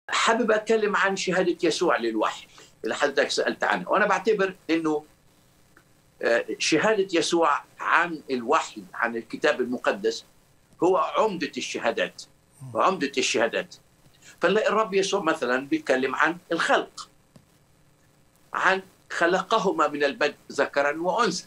حابب اتكلم عن شهاده يسوع للوحي اللي حضرتك سالت عنها وانا بعتبر انه شهاده يسوع عن الوحي عن الكتاب المقدس هو عمده الشهادات عمده الشهادات فنلاقي الرب يسوع مثلا بيتكلم عن الخلق عن خلقهما من البدء ذكرا وانثى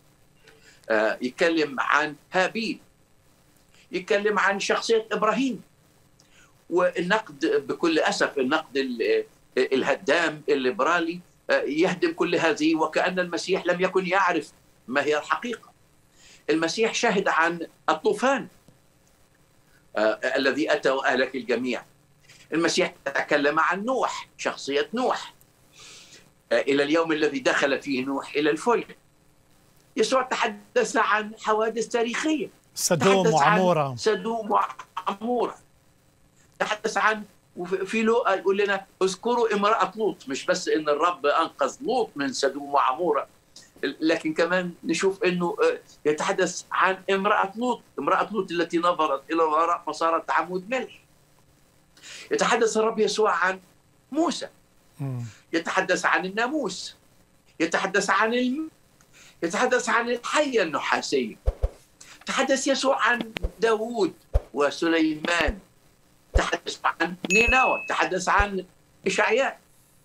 يتكلم عن هابيل يتكلم عن شخصيه ابراهيم والنقد بكل اسف النقد الهدام الليبرالي يهدم كل هذه وكان المسيح لم يكن يعرف ما هي الحقيقه. المسيح شهد عن الطوفان الذي اتى واهلك الجميع. المسيح تكلم عن نوح، شخصيه نوح. الى اليوم الذي دخل فيه نوح الى الفلك. يسوع تحدث عن حوادث تاريخيه. سدوم وعموره. سدوم وعموره. تحدث عن وفي لوقا يقول لنا اذكروا امرأة لوط مش بس ان الرب انقذ لوط من سدوم وعمورة لكن كمان نشوف انه يتحدث عن امرأة لوط امرأة لوط التي نظرت الى الوراء فصارت عمود ملح يتحدث الرب يسوع عن موسى يتحدث عن الناموس يتحدث عن الم... يتحدث عن الحية النحاسية يتحدث يسوع عن داوود وسليمان تحدث عن نينوى تحدث عن إشعياء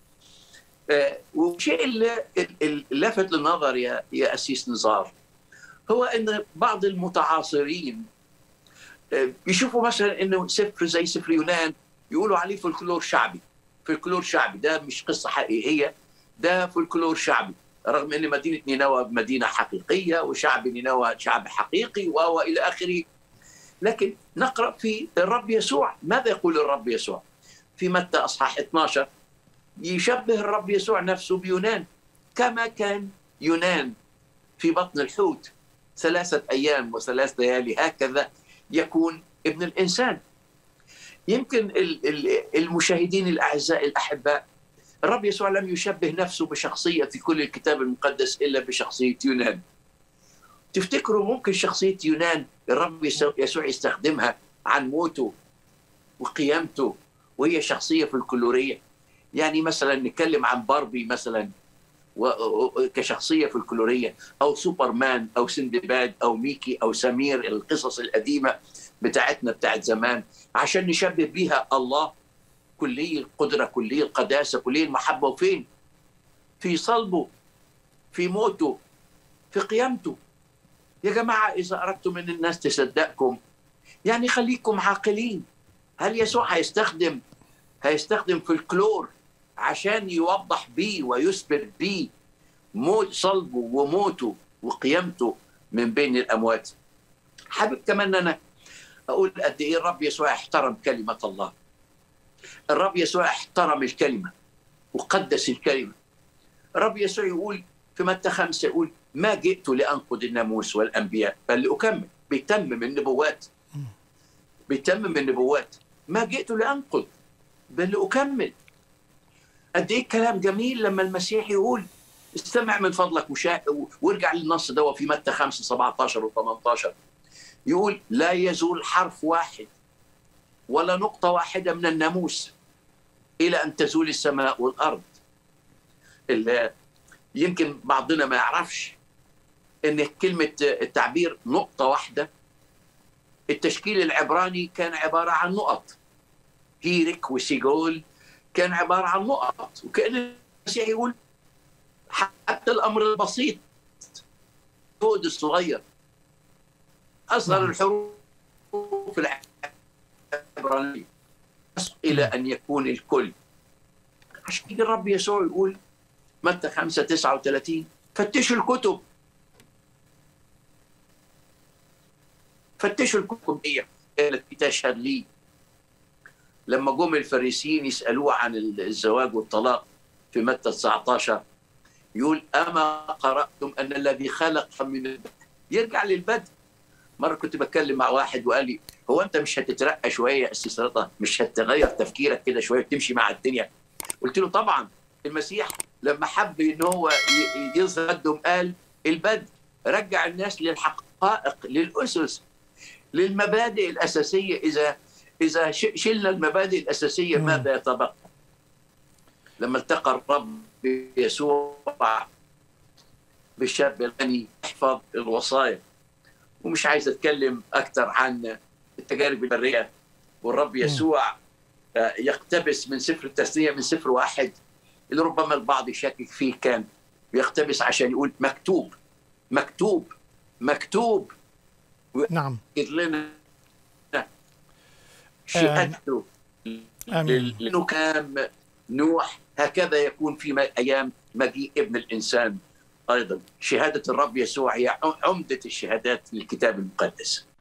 آه والشيء اللي لفت للنظر يا يا أسيس نزار هو أن بعض المتعاصرين آه يشوفوا مثلا أنه سفر زي سفر يونان يقولوا عليه فولكلور شعبي فولكلور شعبي ده مش قصة حقيقية ده فولكلور شعبي رغم أن مدينة نينوى مدينة حقيقية وشعب نينوى شعب حقيقي وإلى آخره لكن نقرا في الرب يسوع ماذا يقول الرب يسوع في متى اصحاح 12 يشبه الرب يسوع نفسه بيونان كما كان يونان في بطن الحوت ثلاثة أيام وثلاث ليالي هكذا يكون ابن الإنسان يمكن المشاهدين الأعزاء الأحباء الرب يسوع لم يشبه نفسه بشخصية في كل الكتاب المقدس إلا بشخصية يونان تفتكروا ممكن شخصية يونان الرب يسوع يستخدمها عن موته وقيامته وهي شخصية فلكلورية يعني مثلا نتكلم عن باربي مثلا كشخصية فلكلورية أو سوبرمان أو سندباد أو ميكي أو سمير القصص القديمة بتاعتنا بتاعت زمان عشان نشبه بيها الله كلي القدرة كلي القداسة كلي المحبة وفين في صلبه في موته في قيامته يا جماعة إذا أردتم أن الناس تصدقكم يعني خليكم عاقلين هل يسوع هيستخدم هيستخدم فلكلور عشان يوضح بيه ويثبت بيه موت صلبه وموته وقيامته من بين الأموات حابب كمان أنا أقول قد إيه الرب يسوع احترم كلمة الله الرب يسوع احترم الكلمة وقدس الكلمة الرب يسوع يقول في متى خمسة يقول ما جئت لأنقض الناموس والأنبياء بل لأكمل بيتمم النبوات بيتمم النبوات ما جئت لأنقض بل لأكمل قد إيه كلام جميل لما المسيح يقول استمع من فضلك وشا... وارجع للنص ده في متى 5 17 و 18 يقول لا يزول حرف واحد ولا نقطة واحدة من الناموس إلى أن تزول السماء والأرض اللي يمكن بعضنا ما يعرفش ان كلمه التعبير نقطه واحده التشكيل العبراني كان عباره عن نقط هيرك وسيجول كان عباره عن نقط وكان المسيح يقول حتى الامر البسيط الكود الصغير اصغر الحروف العبرانيه الى ان يكون الكل عشان كده الرب يسوع يقول متى 5 39 فتشوا الكتب فتشوا الكتب هي التي تشهد لي لما جم الفريسيين يسألوه عن الزواج والطلاق في متى 19 يقول أما قرأتم أن الذي خلق من البدء يرجع للبدء مرة كنت بتكلم مع واحد وقال لي هو أنت مش هتترقى شوية يا أسيس رضا مش هتغير تفكيرك كده شوية وتمشي مع الدنيا قلت له طبعا المسيح لما حب ان هو يظهر قدم قال البدء رجع الناس للحقائق للاسس للمبادئ الاساسيه اذا اذا شلنا المبادئ الاساسيه مم. ماذا يتبقى؟ لما التقى الرب يسوع بالشاب الغني يحفظ الوصايا ومش عايز اتكلم اكثر عن التجارب البريه والرب يسوع آه، يقتبس من سفر التثنيه من سفر واحد اللي ربما البعض يشكك فيه كان يقتبس عشان يقول مكتوب مكتوب مكتوب نعم يجد لنا شهادته آمين لانه كان نوح هكذا يكون في م- ايام مجيء ابن الانسان ايضا شهاده الرب يسوع هي عمده الشهادات للكتاب المقدس